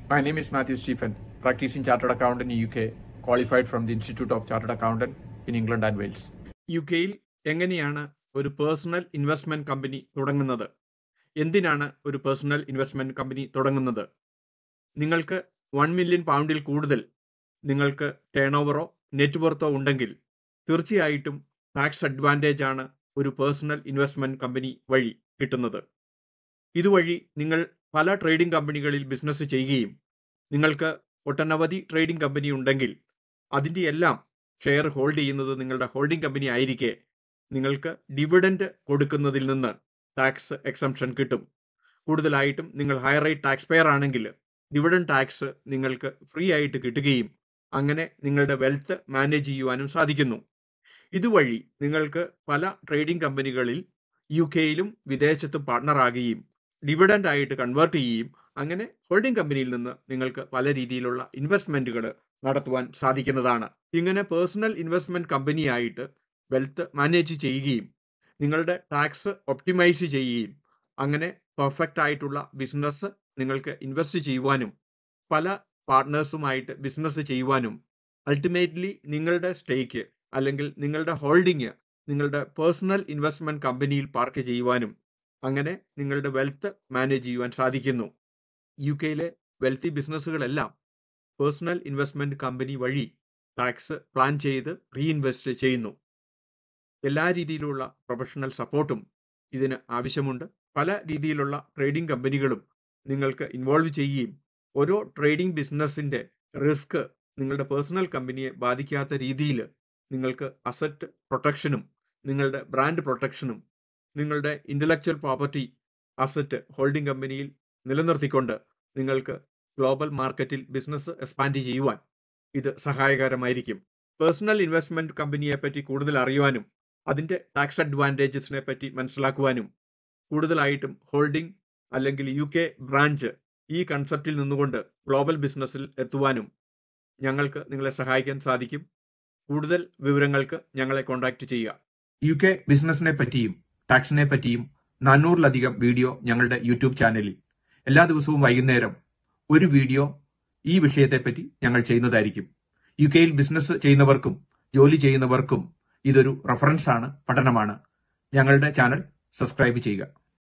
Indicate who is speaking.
Speaker 1: My name is Matthew Stephen, practicing chartered accountant in UK, qualified from the Institute of Chartered Accountant in England and Wales. U കെയിൽ എങ്ങനെയാണ് ഒരു personal investment company തുടങ്ങുന്നത് എന്തിനാണ് ഒരു personal investment company തുടങ്ങുന്നത് നിങ്ങൾക്ക് one million പൗണ്ടിൽ കൂടുതൽ നിങ്ങൾക്ക് ടേൺ ഓവറോ നെറ്റ്വर्थോ ഉണ്ടെങ്കിൽ തീർച്ചയായിട്ടും ടാക്സ് അഡ്വാൻറ്റേജ് ആണ് ഒരു പേഴ്സണൽ ഇൻവെസ്റ്റ്മെന്റ് കമ്പനി വഴി കിട്ടുന്നത് ഇതുവഴി നിങ്ങൾ പല ട്രേഡിംഗ് കമ്പനികളിൽ ബിസിനസ് ചെയ്യുകയും നിങ്ങൾക്ക് ഒട്ടനവധി ട്രേഡിംഗ് കമ്പനി ഉണ്ടെങ്കിൽ അതിൻ്റെ എല്ലാം ഷെയർ ഹോൾഡ് ചെയ്യുന്നത് നിങ്ങളുടെ ഹോൾഡിംഗ് കമ്പനി ആയിരിക്കെ നിങ്ങൾക്ക് ഡിവിഡൻഡ് കൊടുക്കുന്നതിൽ നിന്ന് ടാക്സ് എക്സംഷൻ കിട്ടും കൂടുതലായിട്ടും നിങ്ങൾ ഹയർ റേറ്റ് ടാക്സ് പെയർ ആണെങ്കിൽ ഡിവിഡൻഡ് ടാക്സ് നിങ്ങൾക്ക് ഫ്രീ ആയിട്ട് കിട്ടുകയും അങ്ങനെ നിങ്ങളുടെ വെൽത്ത് മാനേജ് ചെയ്യുവാനും സാധിക്കുന്നു ഇതുവഴി നിങ്ങൾക്ക് പല ട്രേഡിംഗ് കമ്പനികളിൽ യു കെയിലും വിദേശത്തും പാർട്ണറാകുകയും ഡിവിഡൻഡ് ആയിട്ട് കൺവേർട്ട് ചെയ്യുകയും അങ്ങനെ ഹോൾഡിംഗ് കമ്പനിയിൽ നിന്ന് നിങ്ങൾക്ക് പല രീതിയിലുള്ള ഇൻവെസ്റ്റ്മെന്റുകൾ നടത്തുവാൻ സാധിക്കുന്നതാണ് ഇങ്ങനെ പേഴ്സണൽ ഇൻവെസ്റ്റ്മെന്റ് കമ്പനിയായിട്ട് വെൽത്ത് മാനേജ് ചെയ്യുകയും നിങ്ങളുടെ ടാക്സ് ഒപ്റ്റിമൈസ് ചെയ്യുകയും അങ്ങനെ പെർഫെക്റ്റ് ആയിട്ടുള്ള ബിസിനസ് നിങ്ങൾക്ക് ഇൻവെസ്റ്റ് ചെയ്യുവാനും പല പാർട്ട്നേഴ്സുമായിട്ട് ബിസിനസ് ചെയ്യുവാനും അൾട്ടിമേറ്റ്ലി നിങ്ങളുടെ സ്റ്റേക്ക് അല്ലെങ്കിൽ നിങ്ങളുടെ ഹോൾഡിങ് നിങ്ങളുടെ പേഴ്സണൽ ഇൻവെസ്റ്റ്മെന്റ് കമ്പനിയിൽ പാർക്ക് ചെയ്യുവാനും അങ്ങനെ നിങ്ങളുടെ വെൽത്ത് മാനേജ് ചെയ്യുവാൻ സാധിക്കുന്നു യു കെയിലെ വെൽത്തി ബിസിനസ്സുകളെല്ലാം പേഴ്സണൽ ഇൻവെസ്റ്റ്മെന്റ് കമ്പനി വഴി ടാക്സ് പ്ലാൻ ചെയ്ത് റീഇൻവെസ്റ്റ് ചെയ്യുന്നു എല്ലാ രീതിയിലുള്ള പ്രൊഫഷണൽ സപ്പോർട്ടും ഇതിന് ആവശ്യമുണ്ട് പല രീതിയിലുള്ള ട്രേഡിംഗ് കമ്പനികളും നിങ്ങൾക്ക് ഇൻവോൾവ് ചെയ്യുകയും ഓരോ ട്രേഡിംഗ് ബിസിനസ്സിന്റെ റിസ്ക് നിങ്ങളുടെ പേഴ്സണൽ കമ്പനിയെ ബാധിക്കാത്ത രീതിയിൽ നിങ്ങൾക്ക് അസറ്റ് പ്രൊട്ടക്ഷനും നിങ്ങളുടെ ബ്രാൻഡ് പ്രൊട്ടക്ഷനും നിങ്ങളുടെ ഇന്റലക്ച്വൽ പ്രോപ്പർട്ടി അസറ്റ് ഹോൾഡിംഗ് കമ്പനിയിൽ നിലനിർത്തിക്കൊണ്ട് നിങ്ങൾക്ക് ഗ്ലോബൽ മാർക്കറ്റിൽ ബിസിനസ് എക്സ്പാൻഡ് ചെയ്യുവാൻ ഇത് സഹായകരമായിരിക്കും പേഴ്സണൽ ഇൻവെസ്റ്റ്മെന്റ് കമ്പനിയെ പറ്റി കൂടുതൽ അറിയുവാനും അതിൻ്റെ ടാക്സ് അഡ്വാൻറ്റേജസിനെ പറ്റി മനസ്സിലാക്കുവാനും കൂടുതലായിട്ടും ഹോൾഡിംഗ് അല്ലെങ്കിൽ യു കെ ബ്രാഞ്ച് ഈ കൺസെപ്റ്റിൽ നിന്നുകൊണ്ട് ഗ്ലോബൽ ബിസിനസ്സിൽ എത്തുവാനും ഞങ്ങൾക്ക് നിങ്ങളെ സഹായിക്കാൻ സാധിക്കും കൂടുതൽ വിവരങ്ങൾക്ക് ഞങ്ങളെ കോൺടാക്റ്റ് ചെയ്യുക യു കെ ബിസിനസിനെ പറ്റിയും ടാക്സിനെ പറ്റിയും നാനൂറിലധികം വീഡിയോ ഞങ്ങളുടെ യൂട്യൂബ് ചാനലിൽ എല്ലാ ദിവസവും വൈകുന്നേരം ഒരു വീഡിയോ ഈ വിഷയത്തെപ്പറ്റി ഞങ്ങൾ ചെയ്യുന്നതായിരിക്കും യു കെയിൽ ബിസിനസ് ചെയ്യുന്നവർക്കും ജോലി ചെയ്യുന്നവർക്കും ഇതൊരു റഫറൻസ് ആണ് പഠനമാണ് ഞങ്ങളുടെ ചാനൽ സബ്സ്ക്രൈബ് ചെയ്യുക